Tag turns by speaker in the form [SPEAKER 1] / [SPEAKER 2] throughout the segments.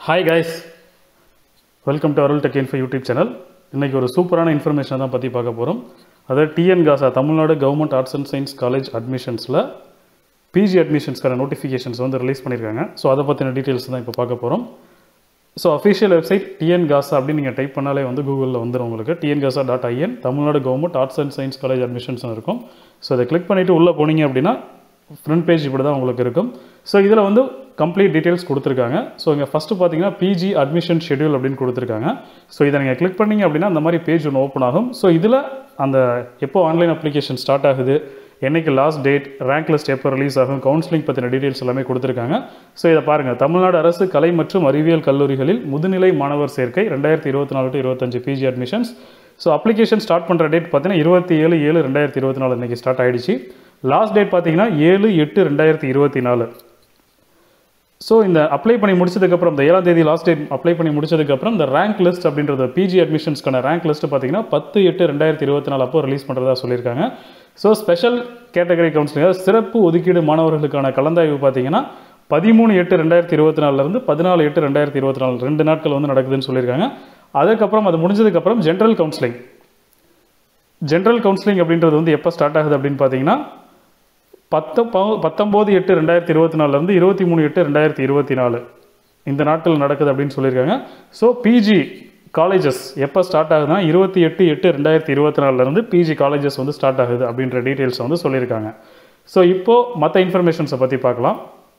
[SPEAKER 1] hi guys welcome to Arul tech info YouTube channel இன்றைக்கி ஒரு சூப்பரான இன்ஃபர்மேஷனை தான் பற்றி பார்க்க போகிறோம் அதாவது TN GASA Tamil Nadu government arts and science college அட்மிஷன்ஸில் பிஜி அட்மிஷன்ஸ்க்கான நோட்டிஃபிகேஷன்ஸ் வந்து ரிலீஸ் பண்ணியிருக்காங்க ஸோ அதை பற்றின டீட்டெயில்ஸ் தான் இப்போ பார்க்க போகிறோம் so official website TN GASA அப்படின்னு நீங்கள் டைப் பண்ணாலே வந்து கூகுளில் வந்துடும் உங்களுக்கு TN GASA dot IN Tamil Nadu government arts and science college admissions இருக்கும் ஸோ அதை கிளிக் பண்ணிவிட்டு உள்ளே போனீங்க அப்படின்னா ஃப்ரண்ட் பேஜ் இப்படி தான் உங்களுக்கு இருக்கும் ஸோ இதில் வந்து கம்ப்ளீட் டீட்டெயில்ஸ் கொடுத்துருக்காங்க ஸோ இங்கே ஃபஸ்ட்டு பார்த்தீங்கன்னா பிஜி அட்மிஷன் ஷெடியூல் அப்படின்னு கொடுத்துருக்காங்க ஸோ இதை நீங்கள் கிளிக் பண்ணீங்க அப்படின்னா அந்த மாதிரி பேஜ் ஒன்று ஓப்பன் ஆகும் ஸோ இதில் அந்த எப்போ ஆன்லைன் அப்ளிகேஷன் ஸ்டார்ட் ஆகுது என்னைக்கு லாஸ்ட் டேட் ரேங்க் லிஸ்ட் எப்போ ரிலீஸ் ஆகும் கவுன்சிலிங் பற்றின டீட்டெயில்ஸ் எல்லாமே கொடுத்துருக்காங்க ஸோ இதை பாருங்கள் தமிழ்நாடு அரசு கலை மற்றும் அறிவியல் கல்லூரிகளில் முதுநிலை மாணவர் சேர்க்கை ரெண்டாயிரத்தி இருபத்தி நாலு டு இருபத்தஞ்சு PG admissions so application start பண்ணுற டேட் பார்த்தீங்கன்னா இருபத்தி ஏழு ஏழு ரெண்டாயிரத்தி இருபத்தி நாலு இன்றைக்கி ஸ்டார்ட் ஆகிடுச்சு லாஸ்ட் டேட் பார்த்தீங்கன்னா ஏழு எட்டு ரெண்டாயிரத்தி இருபத்தி நாலு ஸோ இந்த அப்ளை பண்ணி முடிச்சதுக்கப்புறம் இந்த ஏழாம் தேதி லாஸ்ட் டேட் அப்ளை பண்ணி முடிச்சதுக்கப்புறம் இந்த ரேங்க் லிஸ்ட் அப்படின்றது பிஜி அட்மிஷன்ஸ்க்கான ரேங்க் லிஸ்ட் பார்த்தீங்கன்னா பத்து எட்டு ரெண்டாயிரத்தி இருபத்தி நாலு அப்போ ரிலீஸ் பண்ணுறதா சொல்லியிருக்காங்க ஸோ ஸ்பெஷல் கேட்டகரி கவுன்சிலிங் சிறப்பு ஒதுக்கீடு மாணவர்களுக்கான கலந்தாய்வு பார்த்தீங்கன்னா பதிமூணு எட்டு ரெண்டாயிரத்தி இருபத்தி நாலுலேருந்து பதினாலு எட்டு ரெண்டாயிரத்தி இருபத்தி நாலு ரெண்டு நாட்கள் வந்து நடக்குதுன்னு சொல்லியிருக்காங்க அதுக்கப்புறம் அது முடிஞ்சதுக்கப்புறம் ஜென்ரல் கவுன்சிலிங் ஜென்ரல் கவுன்சிலிங் அப்படின்றது வந்து எப்போ ஸ்டார்ட் ஆகுது அப்படின்னு பார்த்தீங்கன்னா பத்து பத்தொம்போது எட்டு ரெண்டாயிரத்தி இருபத்தி நாலுலேருந்து இருபத்தி மூணு எட்டு ரெண்டாயிரத்தி இருபத்தி நாலு இந்த நாட்கள் நடக்குது அப்படின்னு சொல்லியிருக்காங்க ஸோ பிஜி காலேஜஸ் எப்போ ஸ்டார்ட் ஆகுதுன்னா இருபத்தி எட்டு எட்டு ரெண்டாயிரத்தி இருபத்தி நாலுலேருந்து பிஜி காலேஜஸ் வந்து ஸ்டார்ட் ஆகுது அப்படின்ற டீட்டெயில்ஸ் வந்து சொல்லியிருக்காங்க ஸோ இப்போது மற்ற இன்ஃபர்மேஷன்ஸை பற்றி பார்க்கலாம்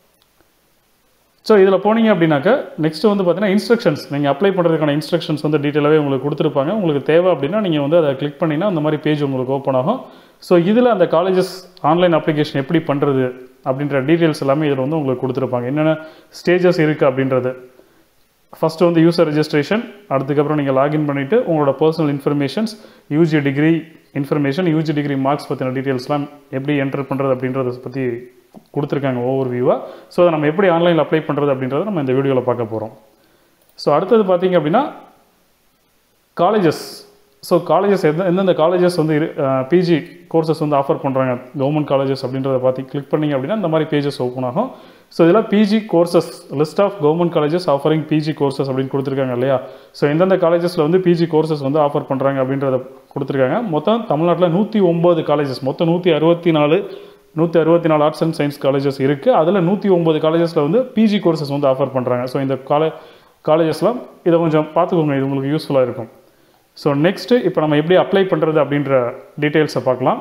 [SPEAKER 1] ஸோ இதில் போனீங்க அப்படின்னாக்க நெக்ஸ்ட் வந்து பார்த்தீங்கன்னா இன்ஸ்ட்ரக்ஷன்ஸ் நீங்கள் அப்ளை பண்ணுறதுக்கான இன்ஸ்ட்ரக்ஷன்ஸ் வந்து டீட்டெயிலாகவே உங்களுக்கு கொடுத்துருப்பாங்க உங்களுக்கு தேவை அப்படின்னா நீங்கள் வந்து அதை கிளிக் பண்ணிங்கன்னா அந்த மாதிரி பேஜ் உங்களுக்கு ஓப்பன் ஆகும் ஸோ இதில் அந்த காலேஜஸ் ஆன்லைன் அப்ளிகேஷன் எப்படி பண்ணுறது அப்படின்ற டீட்டெயில்ஸ் எல்லாமே இதில் வந்து உங்களுக்கு கொடுத்துருப்பாங்க என்னென்ன ஸ்டேஜஸ் இருக்குது அப்படின்றது ஃபஸ்ட்டு வந்து யூசர் ரெஜிஸ்ட்ரேஷன் அதுக்கப்புறம் நீங்கள் லாகின் பண்ணிவிட்டு உங்களோட personal informations UG degree information UG degree marks பற்றின டீட்டெயில்ஸ்லாம் எப்படி என்டர் பண்ணுறது அப்படின்றத பற்றி கொடுத்துருக்காங்க ஓவர் வியூவாக ஸோ அதை நம்ம எப்படி ஆன்லைனில் அப்ளை பண்ணுறது அப்படின்றத நம்ம இந்த வீடியோவில் பார்க்க போகிறோம் ஸோ அடுத்தது பார்த்தீங்க அப்படின்னா காலேஜஸ் ஸோ காலேஜஸ் எந்த எந்தெந்த காலேஜஸ் வந்து பிஜி கோர்சஸ் வந்து ஆஃபர் பண்ணுறாங்க கவர்மெண்ட் காலேஜஸ் அப்படின்றத பார்த்து கிளிக் பண்ணிங்க அப்படின்னா இந்த மாதிரி பேஜஸ் ஓப்பன் ஆகும் ஸோ இதெல்லாம் PG courses list of government colleges offering PG courses அப்படின்னு கொடுத்துருக்காங்க இல்லையா ஸோ எந்தெந்த காலேஜஸில் வந்து பிஜி கோர்சஸ் வந்து ஆஃபர் பண்ணுறாங்க அப்படின்றத கொடுத்துருக்காங்க மொத்தம் தமிழ்நாட்டில் நூற்றி ஒம்பது காலேஜஸ் மொத்தம் நூற்றி அறுபத்தி நாலு நூற்றி அறுபத்தி நாலு ஆர்ட்ஸ் அண்ட் சயின்ஸ் காலேஜஸ் இருக்குது அதில் நூற்றி ஒம்பது காலேஜஸில் வந்து பிஜி கோர்சஸ் வந்து ஆஃபர் பண்ணுறாங்க ஸோ இந்த காலே காலேஜஸ்லாம் இதை கொஞ்சம் பார்த்துக்கோங்க இது உங்களுக்கு யூஸ்ஃபுல்லாக இருக்கும் ஸோ நெக்ஸ்ட்டு இப்போ நம்ம எப்படி அப்ளை பண்ணுறது அப்படின்ற டீட்டெயில்ஸை பார்க்கலாம்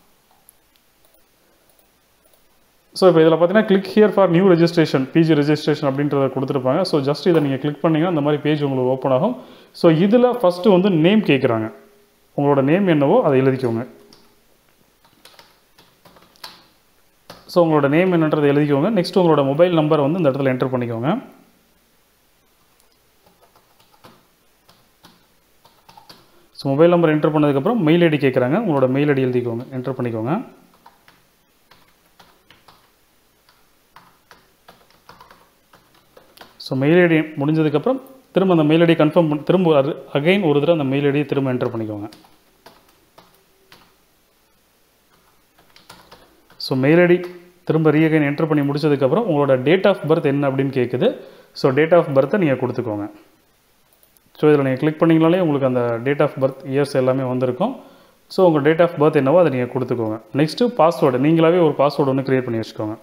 [SPEAKER 1] ஸோ இப்போ இதில் பார்த்தீங்கன்னா click here for new registration PG registration அப்படின்றத கொடுத்துருப்பாங்க ஸோ ஜஸ்ட் இதை நீங்கள் கிளிக் பண்ணிங்கன்னா அந்த மாதிரி பேஜ் உங்களுக்கு ஓப்பன் ஆகும் ஸோ இதில் ஃபஸ்ட்டு வந்து நேம் கேட்குறாங்க உங்களோட நேம் என்னவோ அதை எழுதிக்கோங்க ஸோ உங்களோட நேம் என்னன்றதை எழுதிக்கோங்க நெக்ஸ்ட் உங்களோட மொபைல் நம்பர் வந்து இந்த இடத்துல என்டர் பண்ணிக்கோங்க ஸோ மொபைல் நம்பர் என்டர் பண்ணதுக்கப்புறம் மெயில் ஐடி கேட்குறாங்க உங்களோட மெயில் ஐடி எழுதிக்கோங்க என்டர் பண்ணிக்கோங்க ஸோ மெயில் ஐடி முடிஞ்சதுக்கப்புறம் திரும்ப அந்த மெயில் ஐடி கன்ஃபார்ம் பண்ணி திரும்ப அகைன் ஒரு தடவை அந்த மெயில் ஐடியை திரும்ப என்டர் பண்ணிக்கோங்க ஸோ மெயில் ஐடி திரும்ப ரீஅகைன் என்டர் பண்ணி முடிச்சதுக்கப்புறம் உங்களோட டேட் ஆஃப் பர்த் என்ன அப்படின்னு கேட்குது ஸோ டேட் ஆஃப் பர்த்தை நீங்கள் கொடுத்துக்கோங்க ஸோ இதில் நீங்கள் கிளிக் பண்ணிங்கனாலே உங்களுக்கு அந்த டேட் ஆஃப் பர்த் இயர்ஸ் எல்லாமே வந்திருக்கும் ஸோ உங்கள் டேட் ஆஃப் பர்த் என்னவோ அதை நீங்கள் கொடுத்துக்கோங்க நெக்ஸ்ட்டு பாஸ்வேர்டு நீங்களாவே ஒரு பாஸ்வேர்டு ஒன்று க்ரியேட் பண்ணி வச்சுக்கோங்க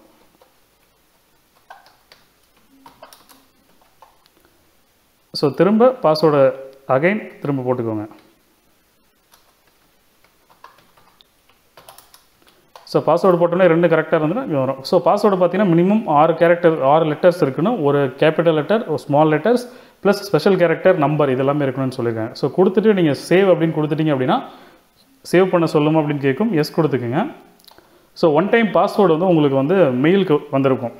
[SPEAKER 1] ஸோ திரும்ப பாஸ்வேர்டை அகைன் திரும்ப போட்டுக்கோங்க ஸோ பாஸ்வேர்டு போட்டோன்னே ரெண்டு கரெக்டாக இருந்ததுன்னா இங்கே வரும் ஸோ பாஸ்வேர்டு பார்த்தீங்கன்னா மினிமம் ஆறு கேரக்டர் ஆறு லெட்டர்ஸ் இருக்கணும் ஒரு கேபிட்டல் லெட்டர் ஒரு small letters plus special character number இதெல்லாமே இருக்கணும்னு சொல்லியிருக்காங்க ஸோ கொடுத்துட்டு நீங்கள் சேவ் அப்படின்னு கொடுத்துட்டீங்க அப்படின்னா சேவ் பண்ண சொல்லுமா அப்படின்னு கேட்கும் எஸ் கொடுத்துக்குங்க ஸோ ஒன் டைம் பாஸ்வேர்டு வந்து உங்களுக்கு வந்து மெயிலுக்கு வந்திருக்கும்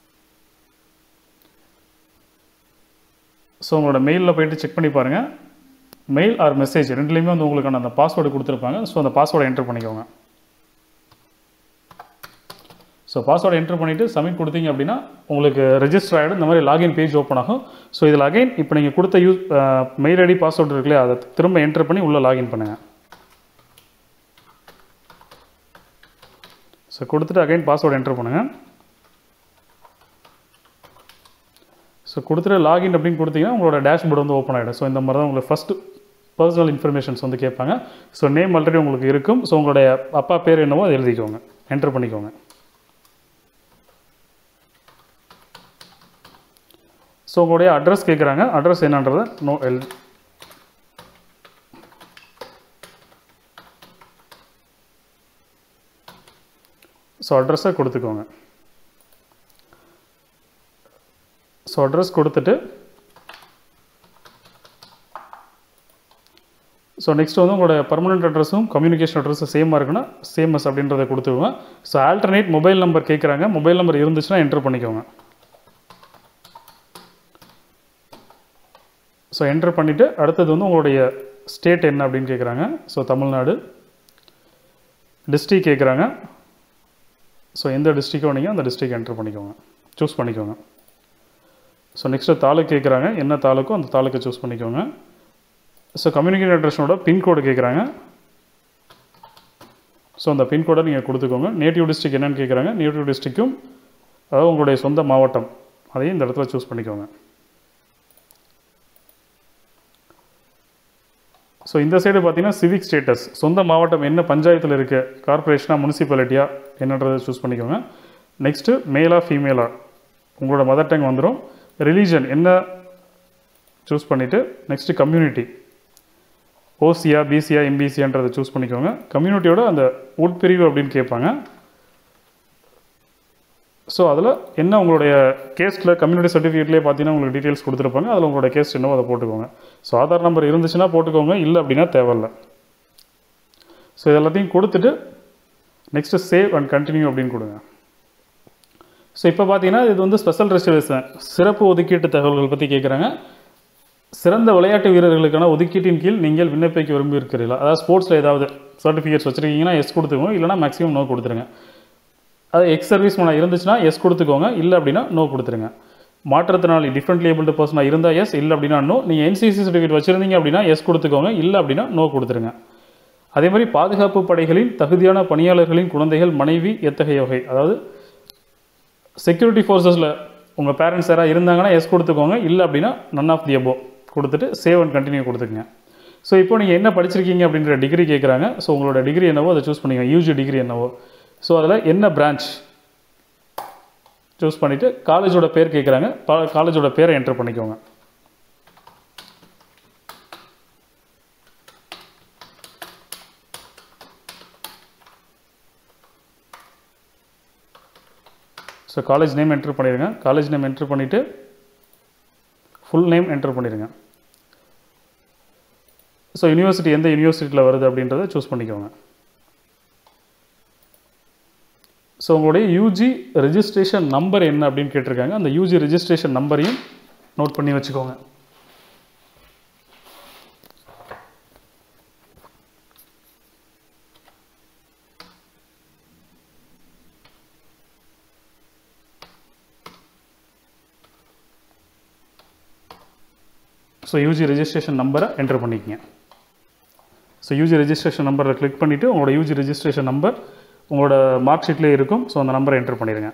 [SPEAKER 1] ஸோ உங்களோட மெயிலில் போயிட்டு செக் பண்ணி பாருங்கள் மெயில் ஆர் மெசேஜ் ரெண்டுலேயுமே வந்து உங்களுக்கான அந்த பாஸ்வேர்டு கொடுத்துருப்பாங்க ஸோ அந்த பாஸ்வேர்டை என்டர் பண்ணிக்கோங்க ஸோ பாஸ்வேர்டை என்டர் பண்ணிவிட்டு சப்மிட் கொடுத்தீங்க அப்படின்னா உங்களுக்கு ரெஜிஸ்டர் ஆகிடும் இந்த மாதிரி லாகின் பேஜ் ஓப்பன் ஆகும் ஸோ இதில் அகைன் இப்போ நீங்கள் கொடுத்த யூஸ் மெயில் ஐடி பாஸ்வேர்டு இருக்குல்லையா அதை திரும்ப என்டர் பண்ணி உள்ளே லாகின் பண்ணுங்கள் ஸோ கொடுத்துட்டு அகைன் பாஸ்வேர்டு என்டர் பண்ணுங்கள் ஸோ கொடுத்துட்டு லாகின் அப்படின்னு கொடுத்தீங்கன்னா உங்களோட டேஷ்போர்டு வந்து ஓப்பன் ஆகிடும் ஸோ இந்த மாதிரி தான் உங்களுக்கு ஃபஸ்ட்டு பர்சனல் இன்ஃபர்மேஷன்ஸ் வந்து கேட்பாங்க ஸோ நேம் ஆல்ரெடி உங்களுக்கு இருக்கும் ஸோ உங்களுடைய அப்பா பேர் என்னவோ அதை எழுதிக்கோங்க என்டர் பண்ணிக்கோங்க ஸோ உங்களுடைய அட்ரஸ் கேட்குறாங்க அட்ரஸ் என்னன்றதை நோ எல் ஸோ அட்ரஸை கொடுத்துக்கோங்க ஸோ அட்ரஸ் கொடுத்துட்டு ஸோ நெக்ஸ்ட் வந்து உங்களோட பர்மனெண்ட் அட்ரஸும் கம்யூனிகேஷன் அட்ரஸும் சேமாக இருக்குன்னா சேமஸ் அப்படின்றத கொடுத்துருவோங்க ஸோ ஆல்டர்னேட் மொபைல் நம்பர் கேட்குறாங்க மொபைல் நம்பர் இருந்துச்சுன்னா என்டர் பண்ணிக்கோங்க ஸோ என்டர் பண்ணிவிட்டு அடுத்தது வந்து உங்களுடைய ஸ்டேட் என்ன அப்படின்னு கேட்குறாங்க ஸோ தமிழ்நாடு டிஸ்ட்ரிக் கேட்குறாங்க ஸோ எந்த டிஸ்ட்ரிக்கோ நீங்கள் அந்த டிஸ்ட்ரிக் என்டர் பண்ணிக்கோங்க சூஸ் பண்ணிக்கோங்க ஸோ நெக்ஸ்ட்டு தாலுக்கு கேட்குறாங்க என்ன தாலுக்கோ அந்த தாலுக்கை சூஸ் பண்ணிக்கோங்க ஸோ கம்யூனிகேஷன் அட்ரஸோட பின்கோடு கேட்குறாங்க ஸோ அந்த பின்கோடை நீங்கள் கொடுத்துக்கோங்க நேட்டிவ் டிஸ்ட்ரிக் என்னன்னு கேட்குறாங்க நேட்டிவ் டிஸ்ட்ரிக்கும் அதாவது உங்களுடைய சொந்த மாவட்டம் அதையும் இந்த இடத்துல சூஸ் பண்ணிக்கோங்க ஸோ இந்த சைடு பார்த்தீங்கன்னா சிவிக் ஸ்டேட்டஸ் சொந்த மாவட்டம் என்ன பஞ்சாயத்தில் இருக்குது கார்ப்பரேஷனா முனிசிபாலிட்டியா என்னன்றதை சூஸ் பண்ணிக்கோங்க நெக்ஸ்ட்டு மேலா ஃபீமேலா உங்களோட மதர் டங் வந்துடும் ரிலீஜன் என்ன சூஸ் பண்ணிவிட்டு நெக்ஸ்ட்டு கம்யூனிட்டி ஓசியா பிசியா எம்பிசியான்றதை சூஸ் பண்ணிக்கோங்க கம்யூனிட்டியோட அந்த உட்பிரிவு அப்படின்னு கேட்பாங்க ஸோ அதில் என்ன உங்களுடைய கேஸ்ட்டில் கம்யூனிட்டி சர்டிஃபிகேட்லேயே பார்த்தீங்கன்னா உங்களுக்கு டீட்டெயில்ஸ் கொடுத்துருப்பாங்க அதில் உங்களோட கேஸ்ட் என்னவோ அதை போட்டுக்கோங்க ஸோ ஆதார் நம்பர் இருந்துச்சுன்னா போட்டுக்கோங்க இல்லை அப்படின்னா தேவையில்ல ஸோ இது எல்லாத்தையும் கொடுத்துட்டு நெக்ஸ்ட்டு சேவ் அண்ட் கண்டினியூ அப்படின்னு கொடுங்க ஸோ இப்போ பார்த்தீங்கன்னா இது வந்து ஸ்பெஷல் ரிசர்வேஷன் சிறப்பு ஒதுக்கீட்டு தகவல்கள் பற்றி கேட்குறாங்க சிறந்த விளையாட்டு வீரர்களுக்கான ஒதுக்கீட்டின் கீழ் நீங்கள் விண்ணப்பிக்க விரும்பி இருக்கிறீர்களா அதாவது ஸ்போர்ட்ஸில் ஏதாவது சர்டிஃபிகேட்ஸ் வச்சுருக்கீங்கன்னா எஸ் கொடுத்துக்கோங்க இல்லைனா மேக்ஸிமம் நோ கொடுத்துருங்க அது எக்ஸ் சர்வீஸ் மேனாக இருந்துச்சுன்னா எஸ் கொடுத்துக்கோங்க இல்லை அப்படின்னா நோ கொடுத்துருங்க மாற்றுத்திறனாளி டிஃப்ரெண்ட்லி ஏபிள்டு பர்சனாக இருந்தால் எஸ் இல்லை அப்படின்னா நோ நீங்கள் என்சிசி சர்டிஃபிகேட் வச்சுருந்தீங்க அப்படின்னா எஸ் கொடுத்துக்கோங்க இல்லை அப்படின்னா நோ கொடுத்துருங்க அதே மாதிரி பாதுகாப்பு படைகளின் தகுதியான பணியாளர்களின் குழந்தைகள் மனைவி எத்தகைய வகை அதாவது செக்யூரிட்டி ஃபோர்ஸஸில் உங்கள் பேரண்ட்ஸ் யாராவது இருந்தாங்கன்னா எஸ் கொடுத்துக்கோங்க இல்லை அப்படின்னா நன் ஆஃப் தி அபோ கொடுத்துட்டு சேவ் அண்ட் கண்டினியூ கொடுத்துக்குங்க ஸோ இப்போ நீங்கள் என்ன படிச்சிருக்கீங்க அப்படின்ற டிகிரி கேட்குறாங்க ஸோ உங்களோட டிகிரி என்னவோ அதை சூஸ் பண்ணிக்கோங்க யூஜி டிகிரி என்னவோ ஸோ அதில் என்ன பிரான்ச் சூஸ் பண்ணிவிட்டு காலேஜோட பேர் கேட்குறாங்க காலேஜோட பேரை என்டர் பண்ணிக்கோங்க ஸோ காலேஜ் நேம் என்டர் பண்ணிடுங்க காலேஜ் நேம் என்டர் பண்ணிவிட்டு ஃபுல் நேம் என்டர் பண்ணிடுங்க ஸோ யூனிவர்சிட்டி எந்த யூனிவர்சிட்டியில் வருது அப்படின்றத சூஸ் பண்ணிக்கோங்க ஸோ உங்களுடைய யூஜி ரெஜிஸ்ட்ரேஷன் நம்பர் என்ன அப்படின்னு கேட்டிருக்காங்க அந்த யூஜி ரெஜிஸ்ட்ரேஷன் நம்பரையும் நோட் பண்ணி வச்சுக்கோங்க ஸோ யூஜி ரெஜிஸ்ட்ரேஷன் நம்பரை என்டர் பண்ணிக்கங்க ஸோ யூஜி ரெஜிஸ்ட்ரேஷன் நம்பரில் கிளிக் பண்ணிவிட்டு உங்களோட யூஜி ரெஜிஸ்ட்ரேஷன் நம்பர் உங்களோட மார்க் ஷீட்லேயே இருக்கும் ஸோ அந்த நம்பரை என்டர் பண்ணிடுங்க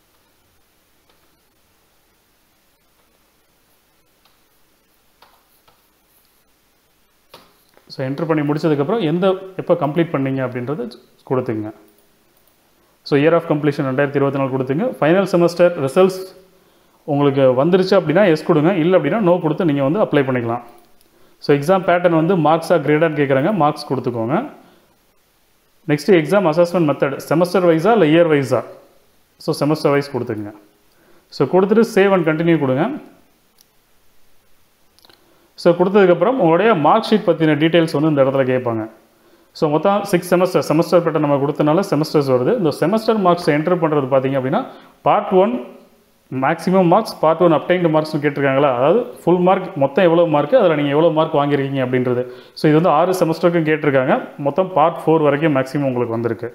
[SPEAKER 1] ஸோ என்டர் பண்ணி முடிச்சதுக்கப்புறம் எந்த எப்போ கம்ப்ளீட் பண்ணீங்க அப்படின்றத கொடுத்துங்க ஸோ இயர் ஆஃப் கம்ப்ளீஷன் ரெண்டாயிரத்தி இருபத்தி நாலு கொடுத்துங்க ஃபைனல் செமஸ்டர் ரிசல்ட்ஸ் உங்களுக்கு வந்துருச்சு அப்படின்னா எஸ் கொடுங்க இல்லை அப்படின்னா நோ கொடுத்து நீங்கள் வந்து அப்ளை பண்ணிக்கலாம் ஸோ எக்ஸாம் பேட்டர்ன் வந்து மார்க்ஸாக கிரேடான்னு கேட்குறாங்க மார்க்ஸ் கொடுத்துக்கோங்க next exam assessment method semester வைஸா இல்லை இயர் வைஸா ஸோ செமஸ்டர் வைஸ் கொடுத்துங்க ஸோ கொடுத்துட்டு சேவ் அண்ட் கண்டினியூ கொடுங்க ஸோ கொடுத்ததுக்கப்புறம் உங்களுடைய மார்க் ஷீட் பற்றின டீட்டெயில்ஸ் வந்து இந்த இடத்துல கேட்பாங்க ஸோ மொத்தம் சிக்ஸ் செமஸ்டர் செமஸ்டர் பேட்டர் நம்ம கொடுத்தனால செமஸ்டர்ஸ் வருது இந்த செமஸ்டர் மார்க்ஸ் என்டர் பண்ணுறது பார்த்தீங்க அப்படின்னா part one maximum marks part one obtained மார்க்ஸ்னு கேட்டிருக்காங்களா அதாவது ஃபுல் மார்க் மொத்தம் எவ்வளோ மார்க் அதில் நீங்கள் எவ்வளோ மார்க் வாங்கியிருக்கீங்க அப்படின்றது ஸோ இது வந்து ஆறு செமஸ்டருக்கும் கேட்டிருக்காங்க மொத்தம் பார்ட் ஃபோர் வரைக்கும் மேக்ஸிமம் உங்களுக்கு வந்திருக்கு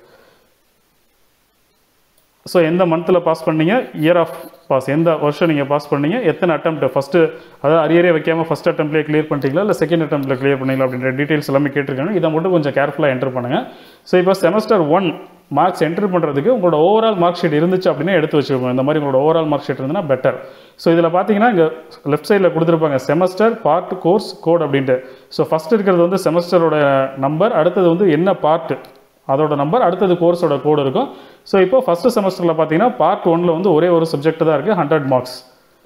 [SPEAKER 1] ஸோ எந்த மந்தில் பாஸ் பண்ணீங்க இயர் ஆஃப் பாஸ் எந்த வருஷம் நீங்கள் பாஸ் பண்ணீங்க எத்தனை அட்டம் ஃபஸ்ட்டு அதாவது அரியரே வைக்காமல் ஃபஸ்ட் அட்டம்ப்லேயே கிளியர் பண்ணிட்டீங்களா இல்லை செகண்ட் அட்டம்ப்ல கிளியர் பண்ணீங்களா அப்படின்ற டீட்டெயில்ஸ் எல்லாமே கேட்டிருக்காங்க இதை மட்டும் கொஞ்சம் கேர்ஃபுல்லாக என்டர் பண்ணுங்கள் ஸோ இப்போ செமஸ்டர் ஒன் மார்க்ஸ் என்ட்ரு பண்ணுறதுக்கு உங்களோட ஓவரால் மார்க் ஷீட் இருந்துச்சு அப்படின்னா எடுத்து வச்சுக்கோங்க இந்த மாதிரி உங்களோட ஓவரால் மார்க் ஷீட் இருந்ததுன்னா பெட்டர் ஸோ இதில் பார்த்தீங்கன்னா இங்கே லெஃப்ட் சைடில் கொடுத்துருப்பாங்க செமஸ்டர் பார்ட் கோர்ஸ் கோட் அப்படின்ட்டு ஸோ ஃபஸ்ட் இருக்கிறது வந்து செமஸ்டரோட நம்பர் அடுத்தது வந்து என்ன பார்ட் அதோட நம்பர் அடுத்தது கோர்ஸோட கோடு இருக்கும் ஸோ இப்போ ஃபஸ்ட்டு செமஸ்டரில் பார்த்தீங்கன்னா பார்ட் ஒனில் வந்து ஒரே ஒரு சப்ஜெக்ட் தான் இருக்குது ஹண்ட்ரட் மார்க்ஸ்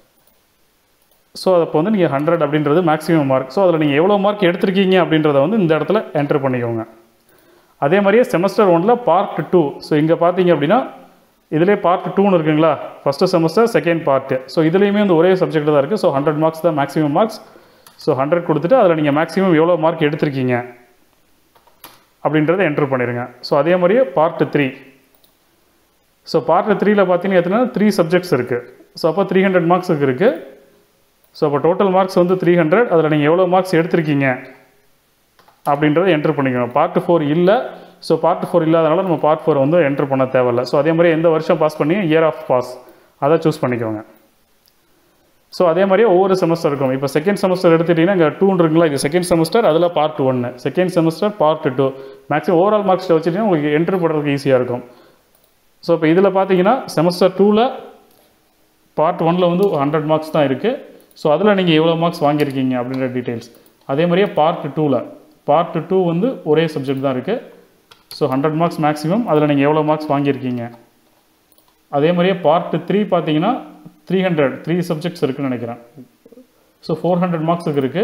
[SPEAKER 1] ஸோ அப்போ வந்து நீங்கள் ஹண்ட்ரட் அப்படின்றது மேக்ஸிமம் மார்க் ஸோ அதில் நீங்கள் எவ்வளோ மார்க் எடுத்திருக்கீங்க அப்படின்றத வந்து இந்த இடத்துல என்டர் பண்ணிக்கோங்க அதே மாதிரியே செமஸ்டர் ஒனில் பார்ட் டூ ஸோ இங்கே பார்த்தீங்க அப்படின்னா இதிலே பார்ட் டூன்னு இருக்குங்களா first semester second part so இதுலேயுமே வந்து ஒரே சப்ஜெக்ட் தான் இருக்குது ஸோ ஹண்ட்ரட் மார்க்ஸ் தான் மேக்ஸிமம் மார்க்ஸ் ஸோ ஹண்ட்ரட் கொடுத்துட்டு அதில் நீங்கள் மேக்ஸிமம் எவ்வளோ மார்க் எடுத்திருக்கீங்க அப்படின்றத என்டர் பண்ணிடுங்க ஸோ அதே மாதிரியே பார்ட் த்ரீ ஸோ பார்ட் த்ரீயில் பார்த்தீங்கன்னா எத்தனை த்ரீ சப்ஜெக்ட்ஸ் இருக்குது ஸோ அப்போ த்ரீ ஹண்ட்ரட் மார்க்ஸுக்கு இருக்குது ஸோ அப்போ டோட்டல் மார்க்ஸ் வந்து த்ரீ ஹண்ட்ரட் அதில் நீங்கள் எவ்வளோ மார்க்ஸ் எடுத்திருக்கீங்க அப்படின்றத என்ட்ரு பண்ணிக்கணும் பார்ட் ஃபோர் இல்லை ஸோ பார்ட் ஃபோர் இல்லாதனால நம்ம பார்ட் ஃபோர் வந்து என்ட்ரு பண்ண தேவையில்ல ஸோ அதே மாதிரி எந்த வருஷம் பாஸ் பண்ணி இயர் ஆஃப் பாஸ் அதை சூஸ் பண்ணிக்கோங்க ஸோ அதே மாதிரியே ஒவ்வொரு செமஸ்டர் இருக்கும் இப்போ செகண்ட் செமஸ்டர் எடுத்துட்டிங்கன்னா இங்கே டூன்னு இருக்குங்களா இது செகண்ட் செமஸ்டர் அதில் பார்ட் ஒன்று second semester part two maximum overall மார்க்ஸில் வச்சுட்டிங்கன்னா உங்களுக்கு என்ட்ரு பண்ணுறதுக்கு ஈஸியாக இருக்கும் ஸோ இப்போ இதில் பார்த்தீங்கன்னா செமஸ்டர் டூவில் பார்ட் ஒனில் வந்து ஹண்ட்ரட் மார்க்ஸ் தான் இருக்குது ஸோ அதில் நீங்கள் எவ்வளோ மார்க்ஸ் வாங்கியிருக்கீங்க அப்படின்ற டீட்டெயில்ஸ் அதே மாதிரியே பார்ட் டூவில் பார்ட் டூ வந்து ஒரே சப்ஜெக்ட் தான் இருக்குது ஸோ ஹண்ட்ரட் மார்க்ஸ் மேக்ஸிமம் அதில் நீங்கள் எவ்வளோ மார்க்ஸ் வாங்கியிருக்கீங்க அதே மாதிரியே பார்ட் த்ரீ பார்த்தீங்கன்னா த்ரீ ஹண்ட்ரட் த்ரீ சப்ஜெக்ட்ஸ் இருக்குன்னு நினைக்கிறேன் ஸோ ஃபோர் ஹண்ட்ரட் மார்க்ஸுக்கு இருக்குது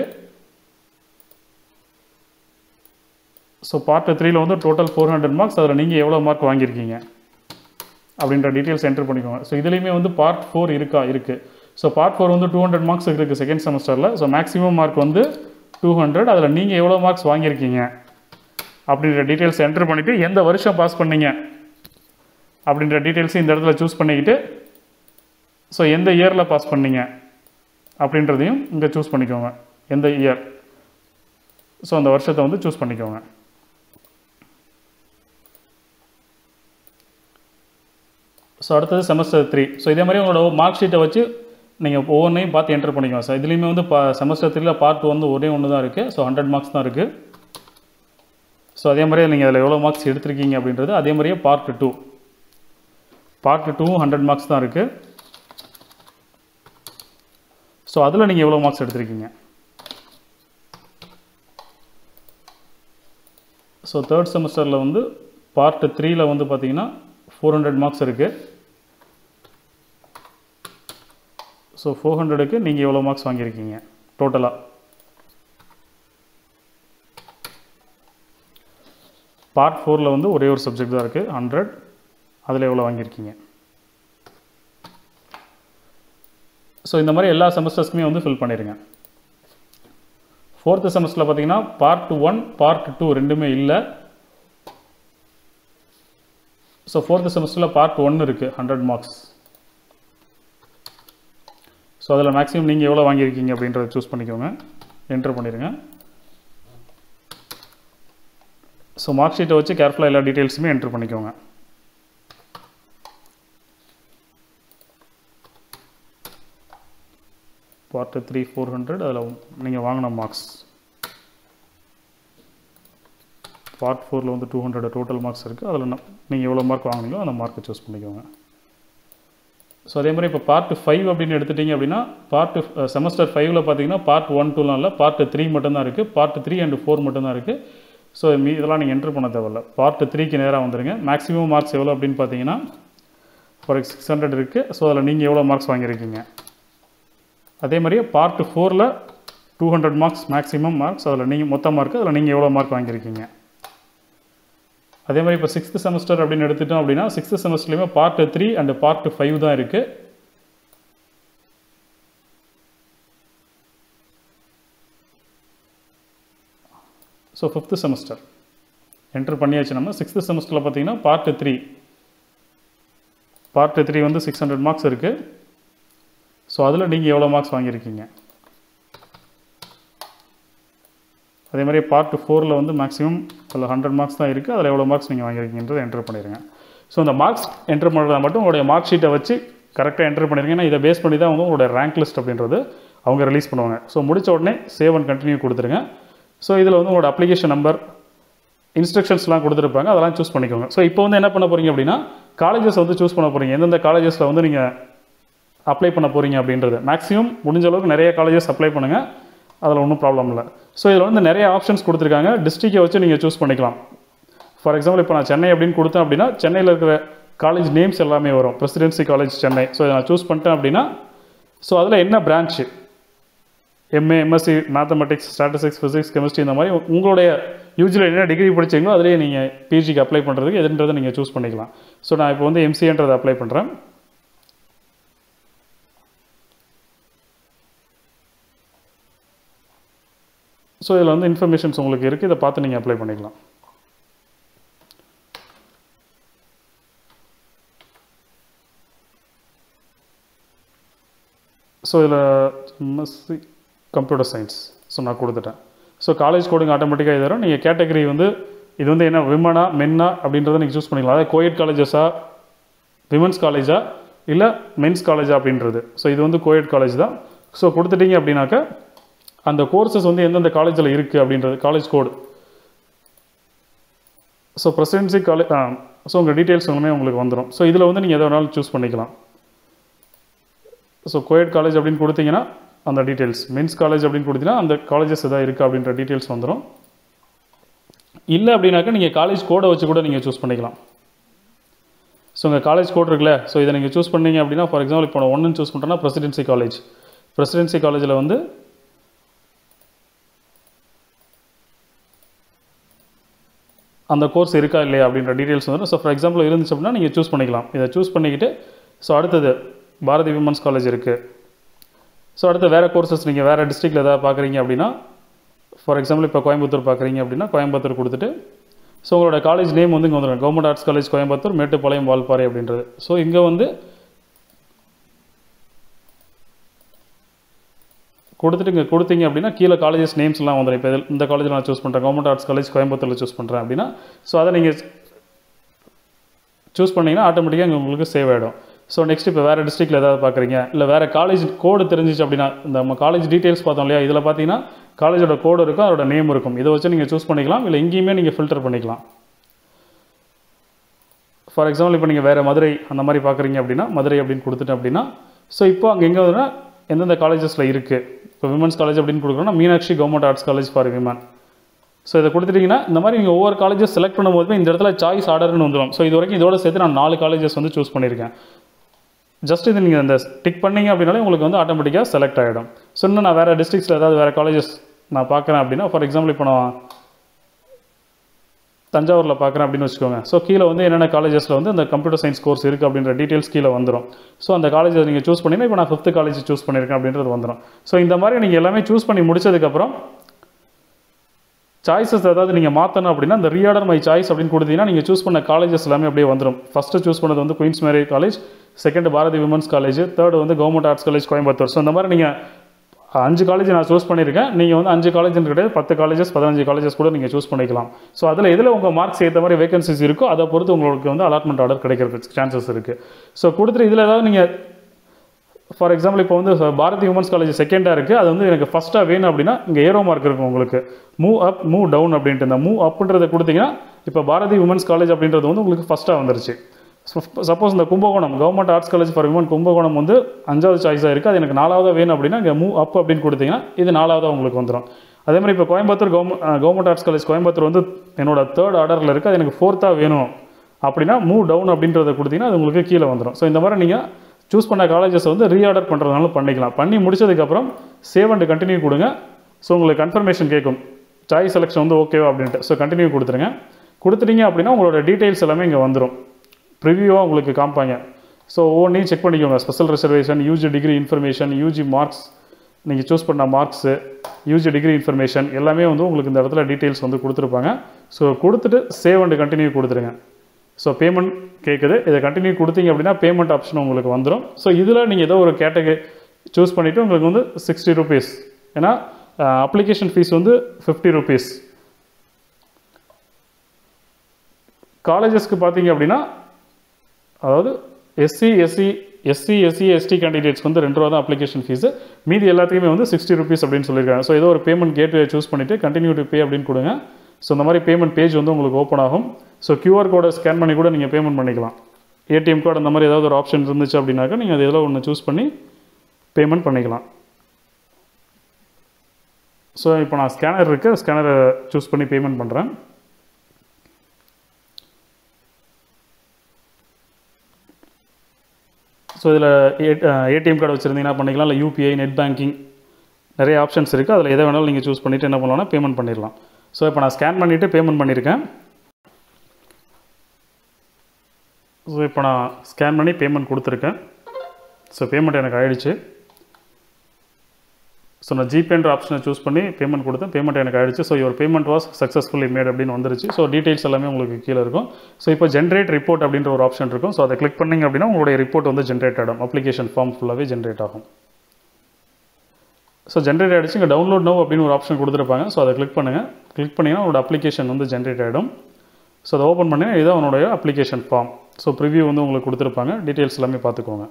[SPEAKER 1] ஸோ பார்ட் த்ரீல வந்து டோட்டல் ஃபோர் ஹண்ட்ரட் மார்க்ஸ் அதில் நீங்கள் எவ்வளோ மார்க் வாங்கியிருக்கீங்க அப்படின்ற டீட்டெயில்ஸ் என்டர் பண்ணிக்கோங்க ஸோ இதுலேயுமே வந்து பார்ட் ஃபோர் இருக்கா இருக்குது ஸோ பார்ட் ஃபோர் வந்து டூ ஹண்ட்ரட் மார்க்ஸ் இருக்குது செகண்ட் செமஸ்டரில் ஸோ மேக்ஸிமம் மார்க் வந்து டூ ஹண்ட்ரட் அதில் நீங்கள் எவ்வளோ மார்க்ஸ் வாங்கியிருக்கீங்க அப்படின்ற டீட்டெயில்ஸ் என்டர் பண்ணிவிட்டு எந்த வருஷம் பாஸ் பண்ணீங்க அப்படின்ற டீட்டெயில்ஸையும் இந்த இடத்துல சூஸ் பண்ணிக்கிட்டு ஸோ எந்த இயரில் பாஸ் பண்ணீங்க அப்படின்றதையும் இங்கே சூஸ் பண்ணிக்கோங்க எந்த இயர் ஸோ அந்த வருஷத்தை வந்து சூஸ் பண்ணிக்கோங்க ஸோ அடுத்தது செமஸ்டர் த்ரீ ஸோ இதே மாதிரி உங்களோட மார்க் ஷீட்டை வச்சு நீங்கள் ஒவ்வொன்றையும் பார்த்து என்டர் பண்ணிக்கோங்க சார் இதுலேயுமே வந்து பா செமஸ்டர் த்ரீல பார்ட் வந்து ஒரே ஒன்று தான் இருக்குது ஸோ ஹண்ட்ரட் மார்க்ஸ் தான் இருக்குது ஸோ அதே மாதிரியே நீங்கள் அதில் எவ்வளோ மார்க்ஸ் எடுத்திருக்கீங்க அப்படின்றது அதே மாதிரியே பார்ட் டூ பார்ட் டூவும் ஹண்ட்ரட் மார்க்ஸ் தான் இருக்குது ஸோ அதில் நீங்கள் எவ்வளோ மார்க்ஸ் எடுத்திருக்கீங்க ஸோ தேர்ட் செமஸ்டரில் வந்து பார்ட் த்ரீல வந்து பார்த்தீங்கன்னா ஃபோர் ஹண்ட்ரட் மார்க்ஸ் இருக்குது ஸோ ஃபோர் ஹண்ட்ரடுக்கு நீங்கள் எவ்வளோ மார்க்ஸ் வாங்கியிருக்கீங்க டோட்டலாக பார்ட் ஃபோரில் வந்து ஒரே ஒரு சப்ஜெக்ட் தான் இருக்குது ஹண்ட்ரட் அதில் எவ்வளோ வாங்கியிருக்கீங்க ஸோ இந்த மாதிரி எல்லா செமஸ்டர்ஸ்க்குமே வந்து ஃபில் பண்ணிடுங்க ஃபோர்த்து செமஸ்டரில் பார்த்தீங்கன்னா பார்ட் ஒன் பார்ட் டூ ரெண்டுமே இல்லை ஸோ ஃபோர்த்து செமஸ்டரில் பார்ட் ஒன் இருக்குது ஹண்ட்ரட் மார்க்ஸ் ஸோ அதில் மேக்ஸிமம் நீங்கள் எவ்வளோ வாங்கியிருக்கீங்க அப்படின்றத சூஸ் பண்ணிக்கோங்க என்டர் பண்ணிடுங்க ஸோ மார்க் ஷீட்டை வச்சு கேர்ஃபுல்லாக எல்லா டீட்டெயில்ஸுமே என்டர் பண்ணிக்கோங்க பார்ட்டு த்ரீ ஃபோர் ஹண்ட்ரட் அதில் நீங்கள் வாங்கின மார்க்ஸ் பார்ட் ஃபோரில் வந்து டூ ஹண்ட்ரட் டோட்டல் மார்க்ஸ் இருக்குது அதில் நீங்கள் எவ்வளோ மார்க் வாங்கினீங்களோ அந்த மார்க்கை சூஸ் பண்ணிக்கோங்க ஸோ அதே மாதிரி இப்போ பார்ட் ஃபைவ் அப்படின்னு எடுத்துட்டிங்க அப்படின்னா பார்ட் செமஸ்டர் ஃபைவ்ல பார்த்தீங்கன்னா பார்ட் ஒன் டூலாம் இல்லை பார்ட் த்ரீ மட்டும்தான் இருக்குது பார்ட் த்ரீ அண்ட் ஃபோர் மட்டும்தான் இருக்குது ஸோ மீ இதெல்லாம் நீங்கள் என்ட்ரு பண்ண தேவையில்ல பார்ட் த்ரீக்கு நேராக வந்துடுங்க மேக்ஸிமம் மார்க்ஸ் எவ்வளோ அப்படின்னு பார்த்தீங்கன்னா ஃபார் சிக்ஸ் ஹண்ட்ரட் இருக்குது ஸோ அதில் நீங்கள் எவ்வளோ மார்க்ஸ் வாங்கியிருக்கீங்க அதே மாதிரியே பார்ட் ஃபோரில் two hundred marks maximum marks அதில் நீங்கள் மொத்த மார்க் அதில் நீங்கள் எவ்வளோ மார்க் வாங்கியிருக்கீங்க அதே மாதிரி இப்போ சிக்ஸ்த்து செமஸ்டர் அப்படின்னு எடுத்துட்டோம் அப்படின்னா சிக்ஸ்த்து செமஸ்டர்லேயுமே part three and part five தான் இருக்குது ஸோ ஃபிஃப்த்து செமஸ்டர் என்டர் பண்ணியாச்சு நம்ம சிக்ஸ்த்து செமஸ்டரில் பார்த்தீங்கன்னா பார்ட் த்ரீ பார்ட் த்ரீ வந்து சிக்ஸ் ஹண்ட்ரட் மார்க்ஸ் இருக்குது ஸோ அதில் நீங்கள் எவ்வளோ மார்க்ஸ் வாங்கியிருக்கீங்க அதே மாதிரி பார்ட் ஃபோரில் வந்து மேக்ஸிமம் அதில் ஹண்ட்ரட் மார்க்ஸ் தான் இருக்குது அதில் எவ்வளோ மார்க்ஸ் நீங்கள் வாங்கியிருக்கீங்கன்றதை என்டர் பண்ணிடுங்க ஸோ இந்த மார்க்ஸ் என்டர் பண்ணுறதா மட்டும் உங்களுடைய மார்க் ஷீட்டை வச்சு கரெக்டாக என்டர் பண்ணிருங்க ஏன்னா இதை பேஸ் பண்ணி தான் வந்து உங்களுடைய ரேங்க் லிஸ்ட் அப்படின்றது அவங்க ரிலீஸ் பண்ணுவாங்க ஸோ முடிச்ச உடனே சேவ் அண்ட் கண்டினியூ கொடுத்துருங்க ஸோ இதில் வந்து உங்களோட அப்ளிகேஷன் நம்பர் இன்ஸ்ட்ரக்ஷன்ஸ்லாம் கொடுத்துருப்பாங்க அதெல்லாம் சூஸ் பண்ணிக்கோங்க ஸோ இப்போ வந்து என்ன பண்ண போகிறீங்க அப்படின்னா காலேஜஸ் வந்து சூஸ் பண்ண போகிறீங்க எந்தெந்த காலேஜஸில் வந்து நீங்கள் அப்ளை பண்ண போகிறீங்க அப்படின்றது மேக்ஸிமம் முடிஞ்ச அளவுக்கு நிறைய காலேஜஸ் அப்ளை பண்ணுங்கள் அதில் ஒன்றும் ப்ராப்ளம் இல்லை ஸோ இதில் வந்து நிறைய ஆப்ஷன்ஸ் கொடுத்துருக்காங்க டிஸ்ட்ரிக்டை வச்சு நீங்கள் சூஸ் பண்ணிக்கலாம் ஃபார் எக்ஸாம்பிள் இப்போ நான் சென்னை அப்படின்னு கொடுத்தேன் அப்படின்னா சென்னையில் இருக்கிற காலேஜ் நேம்ஸ் எல்லாமே வரும் பிரசிடென்சி காலேஜ் சென்னை ஸோ இதை நான் சூஸ் பண்ணிட்டேன் அப்படின்னா ஸோ அதில் என்ன branch MA MSc mathematics statistics physics chemistry இந்த மாதிரி உங்களுடைய யூஜியில் என்ன டிகிரி படிச்சீங்களோ அதிலேயே நீங்கள் பிஜிக்கு அப்ளை பண்ணுறதுக்கு எதுன்றதை நீங்கள் சூஸ் பண்ணிக்கலாம் ஸோ நான் இப்போ வந்து எம்சிஏன்றதை அப்ளை பண்ணுறேன் ஸோ இதில் வந்து இன்ஃபர்மேஷன்ஸ் உங்களுக்கு இருக்குது இதை பார்த்து நீங்கள் அப்ளை பண்ணிக்கலாம் ஸோ இதில் எம்எஸ்சி கம்ப்யூட்டர் சயின்ஸ் ஸோ நான் கொடுத்துட்டேன் ஸோ காலேஜ் கோடிங் ஆட்டோமேட்டிக்காக இது வரும் நீங்கள் கேட்டகரி வந்து இது வந்து என்ன விமனா மென்னா அப்படின்றத நீங்கள் சூஸ் பண்ணிக்கலாம் அதாவது கோயட் காலேஜஸா விமன்ஸ் காலேஜா இல்லை மென்ஸ் காலேஜா அப்படின்றது ஸோ இது வந்து கோயட் காலேஜ் தான் ஸோ கொடுத்துட்டீங்க அப்படின்னாக்க அந்த கோர்சஸ் வந்து எந்தெந்த காலேஜில் இருக்குது அப்படின்றது college code so presidency college so உங்கள் டீட்டெயில்ஸ் எல்லாமே உங்களுக்கு வந்துடும் ஸோ இதில் வந்து நீங்கள் எதை வேணாலும் சூஸ் பண்ணிக்கலாம் ஸோ கோயட் காலேஜ் அப்படின்னு கொடுத்தீங்கன்னா அந்த டீட்டெயில்ஸ் மென்ஸ் காலேஜ் அப்படின்னு கொடுத்தீங்கன்னா அந்த காலேஜஸ் எதாவது இருக்குது அப்படின்ற டீட்டெயில்ஸ் வந்துடும் இல்லை அப்படின்னாக்கா நீங்கள் காலேஜ் கோடை வச்சு கூட நீங்கள் சூஸ் பண்ணிக்கலாம் ஸோ உங்கள் காலேஜ் கோட் இருக்குல்ல ஸோ இதை நீங்கள் சூஸ் பண்ணீங்க அப்படின்னா ஃபார் எக்ஸாம்பிள் இப்போ நான் ஒன்றுன்னு சூஸ் பண்ணுறேன்னா பிரசிடென்சி காலேஜ் பிரசிடென்சி காலேஜில் வந்து அந்த கோர்ஸ் இருக்கா இல்லையா அப்படின்ற டீட்டெயில்ஸ் வந்துடும் ஸோ ஃபார் எக்ஸாம்பிள் இருந்துச்சு அப்படின்னா நீங்கள் சூஸ் பண்ணிக்கலாம் இதை சூஸ் பண்ணிக்கிட்டு ஸோ அடுத்தது பாரதி விமன்ஸ் காலேஜ் இருக்குது ஸோ அடுத்து வேறு கோர்சஸ் நீங்கள் வேறு டிஸ்ட்ரிக்டில் எதாவது பார்க்குறீங்க அப்படின்னா ஃபார் எக்ஸாம்பிள் இப்போ கோயம்புத்தூர் பார்க்குறீங்க அப்படின்னா கோயம்புத்தூர் கொடுத்துட்டு ஸோ உங்களோட காலேஜ் நேம் வந்து இங்கே வந்துடும் government arts college Coimbatore Mettupalayam Valparai அப்படின்றது ஸோ இங்கே வந்து கொடுத்துட்டு இங்கே கொடுத்தீங்க அப்படின்னா கீழே காலேஜஸ் நேம்ஸ்லாம் வந்துடும் இப்போ இதில் இந்த காலேஜில் நான் சூஸ் பண்ணுறேன் கவர்மெண்ட் ஆர்ட்ஸ் காலேஜ் கோயம்புத்தூரில் சூஸ் பண்ணுறேன் அப்படின்னா ஸோ அதை நீங்கள் சூஸ் பண்ணிங்கன்னா ஆட்டோமேட்டிக்காக இங்கே உங்களுக்கு சேவ் ஆகிடும் ஸோ நெக்ஸ்ட் இப்போ வேறு டிஸ்ட்ரிக்டில் ஏதாவது பார்க்குறீங்க இல்லை வேறு காலேஜ் கோடு தெரிஞ்சிச்சு அப்படின்னா இந்த நம்ம காலேஜ் டீட்டெயில்ஸ் பார்த்தோம் இல்லையா இதில் பார்த்தீங்கன்னா காலேஜோட கோடு இருக்கும் அதோட நேம் இருக்கும் இதை வச்சு நீங்கள் சூஸ் பண்ணிக்கலாம் இல்லை எங்கேயுமே நீங்கள் ஃபில்டர் பண்ணிக்கலாம் ஃபார் எக்ஸாம்பிள் இப்போ நீங்கள் வேறு மதுரை அந்த மாதிரி பார்க்குறீங்க அப்படின்னா மதுரை அப்படின்னு கொடுத்துட்டேன் அப்படின்னா ஸோ இப்போ அங்கே எங்கே வருதுன்னா எந்தெந்த காலேஜஸில் இருக்குது இப்போ விமன்ஸ் காலேஜ் அப்படின்னு கொடுக்குறோன்னா Meenakshi government arts college for women so இதை கொடுத்துட்டிங்கன்னா இந்த மாதிரி நீங்கள் ஒவ்வொரு காலேஜஸ் செலக்ட் பண்ணும்போது இந்த இடத்துல சாய்ஸ் ஆர்டர்னு வந்துடும் ஸோ இது வரைக்கும் இதோட சேர்த்து நான் நாலு காலேஜஸ் வந்து சூஸ் பண்ணியிருக்கேன் ஜஸ்ட் இது நீங்கள் இந்த டிக் பண்ணீங்க அப்படின்னாலே உங்களுக்கு வந்து ஆட்டோமேட்டிக்காக செலக்ட் ஆகிடும் ஸோ இன்னும் நான் வேறு டிஸ்ட்ரிக்ஸில் ஏதாவது வேறு காலேஜஸ் நான் பார்க்குறேன் அப்படின்னா ஃபார் எக்ஸாம்பிள் இப்போ நான் தஞ்சாவூரில் பார்க்குறேன் அப்படின்னு வச்சுக்கோங்க ஸோ கீழே வந்து என்னென்ன காலேஜஸில் வந்து அந்த கம்ப்யூட்டர் சயின்ஸ் கோர்ஸ் இருக்குது அப்படின்ற டீட்டெயில்ஸ் கீழே வந்துடும் ஸோ அந்த காலேஜை நீங்கள் சூஸ் பண்ணிங்கன்னா இப்போ நான் ஃபிஃப்த்து காலேஜ் சூஸ் பண்ணியிருக்கேன் அப்படின்றது வந்துடும் ஸோ இந்த மாதிரி நீங்கள் எல்லாமே சூஸ் பண்ணி முடிச்சதுக்கப்புறம் சாய்ஸஸ் ஏதாவது நீங்கள் மாற்றணும் அப்படின்னா இந்த ரீஆர்டர் மை சாய்ஸ் அப்படின்னு கொடுத்தீங்கன்னா நீங்கள் சூஸ் பண்ண காலேஜஸ் எல்லாமே அப்படியே வந்துடும் ஃபஸ்ட்டு சூஸ் பண்ணது வந்து queen's Mary college second Bharathi women's college third வந்து government arts college Coimbatore so இந்த மாதிரி நீங்கள் அஞ்சு காலேஜ் நான் சூஸ் பண்ணியிருக்கேன் நீங்கள் வந்து அஞ்சு காலேஜ் கிடையாது பத்து காலேஜஸ் பதினஞ்சு காலேஜஸ் கூட நீங்கள் சூஸ் பண்ணிக்கலாம் ஸோ அதில் எதில் உங்கள் மார்க்ஸ் ஏற்ற மாதிரி வேகன்சிஸ் இருக்கோ அதை பொறுத்து உங்களுக்கு வந்து அலாட்மெண்ட் ஆர்டர் கிடைக்கிறதுக்கு சான்சஸ் இருக்குது ஸோ கொடுத்துட்டு இதில் ஏதாவது நீங்கள் ஃபார் எக்ஸாம்பிள் இப்போ வந்து பாரதி உமன்ஸ் காலேஜ் செகண்டாக இருக்குது அது வந்து எனக்கு ஃபஸ்ட்டாக வேணும் அப்படின்னா இங்கே ஏரோ மார்க் இருக்கும் உங்களுக்கு மூவ் அப் மூவ் டவுன் அப்படின்ட்டு இந்த மூவ் அப்புன்றதை கொடுத்தீங்கன்னா இப்போ பாரதி உமன்ஸ் காலேஜ் அப்படின்றது வந்து உங்களுக்கு ஃபஸ்ட்டாக வந்துருச்சு சப்போஸ் இந்த Kumbakonam government arts college for women Kumbakonam வந்து அஞ்சாவது சாய்ஸாக இருக்குது அது எனக்கு நாலாவதாக வேணும் அப்படின்னா இங்கே மூவ் அப் அப்படின்னு கொடுத்தீங்கன்னா இது நாலாவதாக உங்களுக்கு வந்துடும் அதே மாதிரி இப்போ Coimbatore government government arts college Coimbatore வந்து என்னோட தேர்ட் ஆர்டரில் இருக்குது அது எனக்கு ஃபோர்த்தாக வேணும் அப்படின்னா மூவ் டவுன் அப்படின்றத கொடுத்தீங்கன்னா அது உங்களுக்கு கீழே வந்துடும் ஸோ இந்த மாதிரி நீங்கள் சூஸ் பண்ண காலேஜஸ் வந்து ரீஆர்டர் பண்ணுறதுனால பண்ணிக்கலாம் பண்ணி முடிச்சதுக்கப்புறம் சேவ் அண்ட் கண்டினியூ கொடுங்க ஸோ உங்களுக்கு கன்ஃபர்மேஷன் கேட்கும் சாய்ஸ் செலெக்ஷன் வந்து ஓகேவா அப்படின்ட்டு ஸோ கண்டினியூ கொடுத்துருங்க கொடுத்துட்டீங்க அப்படின்னா உங்களோட டீட்டெயில்ஸ் எல்லாமே இங்கே வந்துடும் ப்ரிவியூவாக உங்களுக்கு காமிப்பாங்க ஸோ ஒவ்வொன்றையும் செக் பண்ணிக்கோங்க special reservation UG degree information UG marks நீங்கள் சூஸ் பண்ண மார்க்ஸு யூஜி டிகிரி இன்ஃபர்மேஷன் எல்லாமே வந்து உங்களுக்கு இந்த இடத்துல டீட்டெயில்ஸ் வந்து கொடுத்துருப்பாங்க ஸோ கொடுத்துட்டு சேவ் அண்ட் கண்டினியூ கொடுத்துருங்க ஸோ பேமெண்ட் கேட்குது இதை கண்டினியூ கொடுத்தீங்க அப்படின்னா பேமெண்ட் ஆப்ஷன் உங்களுக்கு வந்துடும் ஸோ இதில் நீங்கள் ஏதோ ஒரு கேட்டகரி சூஸ் பண்ணிவிட்டு உங்களுக்கு வந்து சிக்ஸ்டி ருபீஸ் ஏன்னா அப்ளிகேஷன் ஃபீஸ் வந்து ஃபிஃப்டி ருபீஸ் காலேஜஸ்க்கு பார்த்தீங்க அப்படின்னா அதாவது SC SC SC SC ST கேண்டிடேட்ஸ்க்கு வந்து ரெண்டு ரூபா தான் அப்ளிகேஷன் ஃபீஸு மீதி எல்லாத்துக்குமே வந்து சிக்ஸ்டி ருபீஸ் அப்படின்னு சொல்லியிருக்காங்க ஸோ ஏதோ ஒரு பேமெண்ட் கேட்வே சூஸ் பண்ணிவிட்டு கண்டினியூ டு பே அப்படின்னு கொடுங்க ஸோ இந்த மாதிரி பேமெண்ட் பேஜ் வந்து உங்களுக்கு ஓப்பன் ஆகும் ஸோ QR கோடை ஸ்கேன் பண்ணி கூட நீங்கள் பேமெண்ட் பண்ணிக்கலாம் ஏடிஎம் கார்டு அந்த மாதிரி ஏதாவது ஒரு ஆப்ஷன் இருந்துச்சு அப்படின்னாக்கா நீங்கள் அது எதில் ஒன்று சூஸ் பண்ணி பேமெண்ட் பண்ணிக்கலாம் ஸோ இப்போ நான் ஸ்கேனர் இருக்கு ஸ்கேனரை சூஸ் பண்ணி பேமெண்ட் பண்ணுறேன் ஸோ இதில் ஏடிஎம் கார்டு வச்சுருந்தீங்கன்னா பண்ணிக்கலாம் இல்லை யூபிஐ நெட் பேங்கிங் நிறைய ஆப்ஷன்ஸ் இருக்குது அதில் எதை வேணாலும் நீங்கள் சூஸ் பண்ணிவிட்டு என்ன பண்ணலாம்னா பேமெண்ட் பண்ணிடலாம் ஸோ இப்போ நான் ஸ்கேன் பண்ணிவிட்டு பேமெண்ட் பண்ணியிருக்கேன் ஸோ இப்போ நான் ஸ்கேன் பண்ணி பேமெண்ட் கொடுத்துருக்கேன் ஸோ பேமெண்ட் எனக்கு ஆயிடுச்சு ஸோ நான் ஜிபேன்ற ஆப்ஷனை சூஸ் பண்ணி பேமெண்ட் கொடுத்தேன் பேமெண்ட் எனக்கு ஆயிடுச்சு so your payment was successfully made அப்படின்னு வந்துருச்சு ஸோ டீட்டெயில்ஸ் எல்லாமே உங்களுக்கு கீழே இருக்கும் ஸோ இப்போ ஜென்ரேட் ரிப்போர்ட் அப்படின்ற ஒரு ஆப்ஷன் இருக்கும் ஸோ அதை கிளிக் பண்ணிங்க அப்படின்னா உங்களுடைய ரிப்போர்ட் வந்து ஜென்ரேட் ஆகும் அப்ளிகேஷன் ஃபார்ம் ஃபுல்லாகவே ஜென்ரேட் ஆகும் ஸோ ஜென்ரேட் ஆகிடுச்சு இங்கே டவுன்லோட் நோ அப்படின்னு ஒரு ஆப்ஷன் கொடுத்துருப்பாங்க ஸோ அதை கிளிக் பண்ணுங்கள் கிளிக் பண்ணிங்கன்னா உங்களோட அப்ளிகேஷன் வந்து ஜென்ரேட் ஆகிடும் ஸோ அதை ஓப்பன் பண்ணி இதுதான் உன்னுடைய அப்ளிகேஷன் ஃபார்ம் ஸோ ப்ரிவ்யூ வந்து உங்களுக்கு கொடுத்துருப்பாங்க டீட்டெயில்ஸ் எல்லாமே பார்த்துக்கோங்க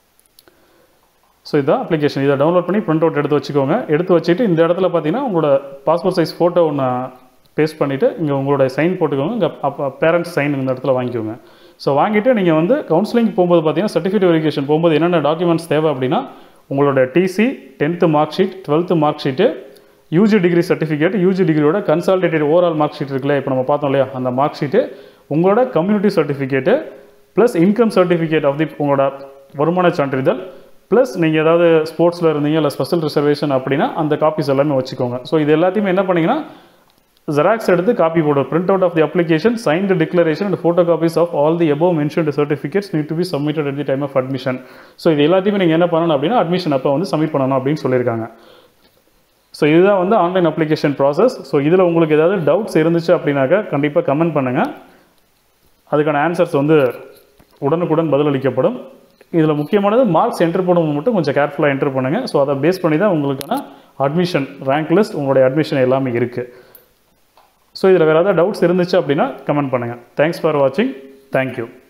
[SPEAKER 1] ஸோ இதான் அப்ளிகேஷன் இதை டவுன்லோட் பண்ணி பிரிண்ட் அவுட் எடுத்து வச்சுக்கோங்க எடுத்து வச்சுட்டு இந்த இடத்துல பார்த்தீங்கன்னா உங்களோட பாஸ்போர்ட் சைஸ் ஃபோட்டோ ஒன்று பேஸ்ட் பண்ணிவிட்டு இங்கே உங்களோட சைன் போட்டுக்கோங்க இங்கே அப்போ பேரண்ட்ஸ் சைன் இந்த இடத்துல வாங்கிக்கோங்க ஸோ வாங்கிட்டு நீங்கள் வந்து கவுன்சிலிங் போகும்போது பார்த்தீங்கன்னா சர்டிஃபிகேட் வெரிஃபிகேஷன் போகும்போது என்னென்ன டாக்குமெண்ட்ஸ் தேவை அப்படின்னா உங்களோட TC tenth mark sheet twelfth mark sheet UG degree certificate UG டிகிரியோட கன்சால்டேட்டட் ஓவரால் மார்க் ஷீட் இருக்குல்ல இப்போ நம்ம பார்த்தோம் இல்லையா அந்த மார்க் ஷீட்டு உங்களோட community certificate plus income certificate of the உங்களோட வருமான சான்றிதழ் ப்ளஸ் நீங்கள் ஏதாவது ஸ்போர்ட்ஸில் இருந்தீங்க இல்லை ஸ்பெஷல் ரிசர்வேஷன் அப்படின்னா அந்த காப்பீஸ் எல்லாமே வச்சுக்கோங்க ஸோ இது எல்லாத்தையுமே என்ன பண்ணீங்கன்னா ஜெராக்ஸ் எடுத்து காப்பி போடும் print out of the application signed declaration and photo copies of all the above mentioned certificates need to be submitted at the time of admission so இது எல்லாத்தையுமே நீங்கள் என்ன பண்ணணும் அப்படின்னா அட்மிஷன் அப்போ வந்து சப்மிட் பண்ணணும் அப்படின்னு சொல்லியிருக்காங்க ஸோ இதுதான் வந்து ஆன்லைன் அப்ளிகேஷன் ப்ராசஸ் ஸோ இதில் உங்களுக்கு ஏதாவது டவுட்ஸ் இருந்துச்சு அப்படின்னாக்கா கண்டிப்பாக கமெண்ட் பண்ணுங்கள் அதுக்கான ஆன்சர்ஸ் வந்து உடனுக்குடன் பதிலளிக்கப்படும் இதில் முக்கியமானது மார்க்ஸ் என்டர் பண்ணும்போது மட்டும் கொஞ்சம் கேர்ஃபுல்லாக என்டர் பண்ணுங்கள் ஸோ அதை பேஸ் பண்ணி தான் உங்களுக்கான அட்மிஷன் ரேங்க் லிஸ்ட் உங்களுடைய அட்மிஷன் எல்லாமே இருக்குது ஸோ இதில் வேறு ஏதாவது டவுட்ஸ் இருந்துச்சு அப்படின்னா கமெண்ட் பண்ணுங்கள் தேங்க்ஸ் ஃபார் வாட்சிங் தேங்க்யூ